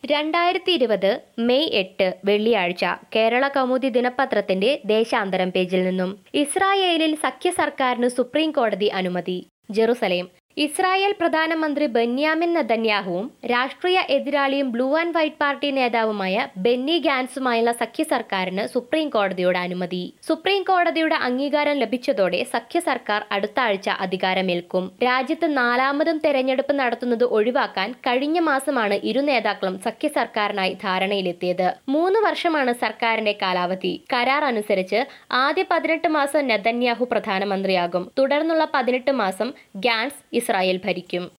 രണ്ടായിരത്തി ഇരുപത് മെയ് എട്ട് വെള്ളിയാഴ്ച കേരള കൗമുദി ദിനപത്രത്തിന്റെ ദേശാന്തരം പേജിൽ നിന്നും ഇസ്രായേലിൽ സഖ്യ സർക്കാരിന് സുപ്രീം കോടതി അനുമതി ജെറുസലേം ഇസ്രായേൽ പ്രധാനമന്ത്രി ബെന്യാമിൻ നെതന്യാഹുവും രാഷ്ട്രീയ എതിരാളിയും ബ്ലൂ ആൻഡ് വൈറ്റ് പാർട്ടി നേതാവുമായ ബെന്നി ഗാൻസുമായുള്ള സഖ്യ സർക്കാരിന് സുപ്രീം കോടതിയുടെ അനുമതി സുപ്രീം കോടതിയുടെ അംഗീകാരം ലഭിച്ചതോടെ സഖ്യ സർക്കാർ അടുത്ത ആഴ്ച അധികാരമേൽക്കും രാജ്യത്ത് നാലാമതും തെരഞ്ഞെടുപ്പ് നടത്തുന്നത് ഒഴിവാക്കാൻ കഴിഞ്ഞ മാസമാണ് ഇരു നേതാക്കളും സഖ്യ സർക്കാരിനായി ധാരണയിലെത്തിയത് മൂന്ന് വർഷമാണ് സർക്കാരിന്റെ കാലാവധി കരാർ അനുസരിച്ച് ആദ്യ പതിനെട്ട് മാസം നെതന്യാഹു പ്രധാനമന്ത്രിയാകും തുടർന്നുള്ള പതിനെട്ട് മാസം ഗാൻസ് ഇസ്രായേൽ ഭരിക്കും